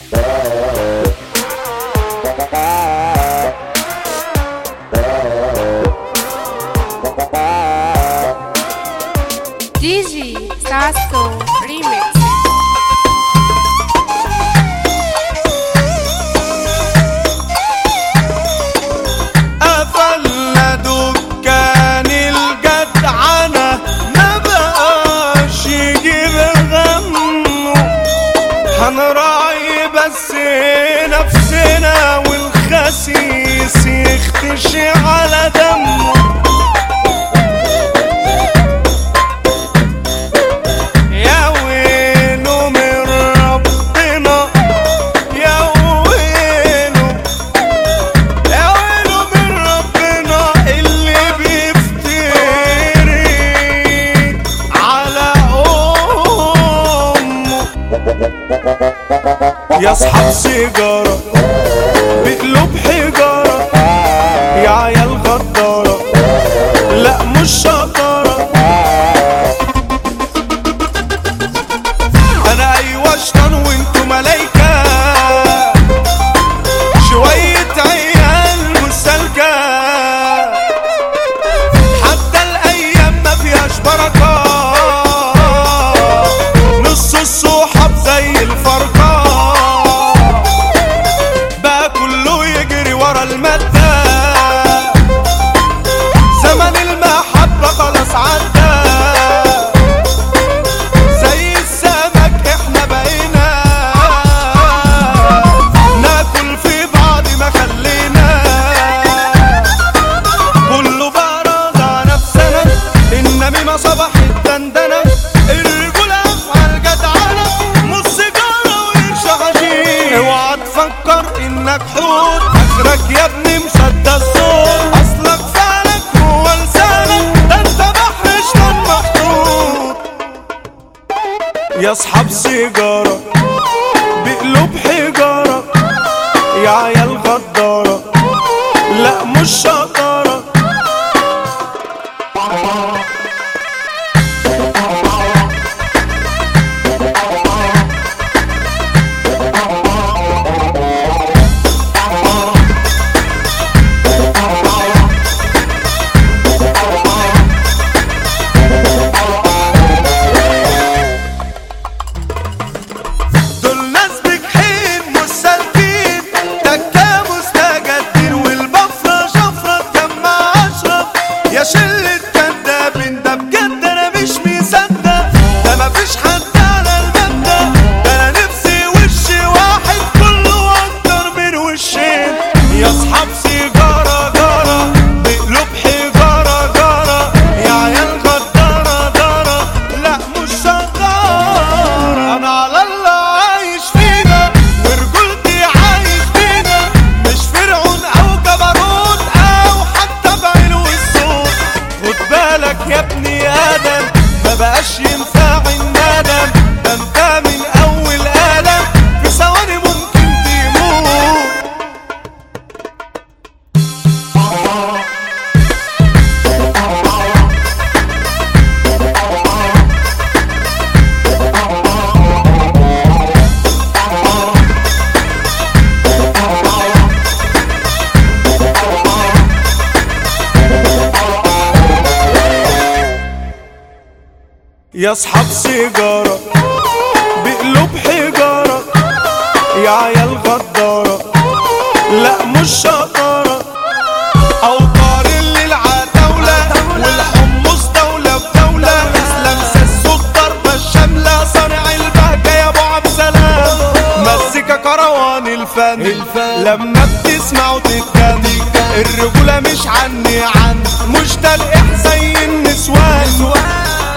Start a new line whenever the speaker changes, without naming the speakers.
DJ Sasso Remix
قفلنا دكان الجدعنة ما بقاش يجيب غمه هنراعي بس نفسنا والخسيس يختشي على دمه يا ويله من ربنا يا ويله يا ويله من ربنا اللي بيفتري على أمه يا أصحاب سيجارة بقلوب حجارة يا عيال غدارة لا مش شطارة أنا أيوة شطان وانتوا ملايكة شوية عيال مسالكة حتى الأيام ما فيهاش بركة نص الصحاب زي الفرقة بقى كله يجري ورا المادة زمن المحبة خلاص عدى زي السمك احنا بقينا ناكل في بعض ما خلينا كله بقى راضي على نفسنا النميمة صباح الدندنة الرجولة افعال جدعنة مش سيجارة وقرش حشيش اوعى تفكر انك حوت اخرك يا ابني مصدق الصوت اصلك فعلك هو لسانك ده انت بحر شطان محطوط يا اصحاب سيجارة بقلوب حجارة يا عيال غدارة لا مش شطارة دول ناس بجحيم مش سالكين تكا مستجدين والبفرة شفرة تجمع أشرف يا شلة كدابين ده بجد أنا مش مصدق ده مفيش حد على المبدأ ده أنا نفسي وش واحد كله أكتر من وشين يا أصحاب سيجارة جارة بقلوب حجارة جارة يا عيال غدارة دارة لا مش شطارة أنا على الله عايش فينا ورجولتي عايش فينا مش فرعون أو جبروت أو حتى بعلو الصوت خد بالك يا ابني آدم ما بقاش ينفع الندم ده انت من أول آدم في ثواني ممكن تموت يا اصحاب سيجارة بقلوب حجارة يا عيال غدارة لا مش شطارة أوطار اللي العتاولة والحمص دولة بدولة اسلام سيسو الضربة الشاملة صانع البهجة يا ابو عبد سلام مزيكا كروان الفن لما بتسمع وتتكلم الرجولة مش عني عن مش تلقيح زي النسوان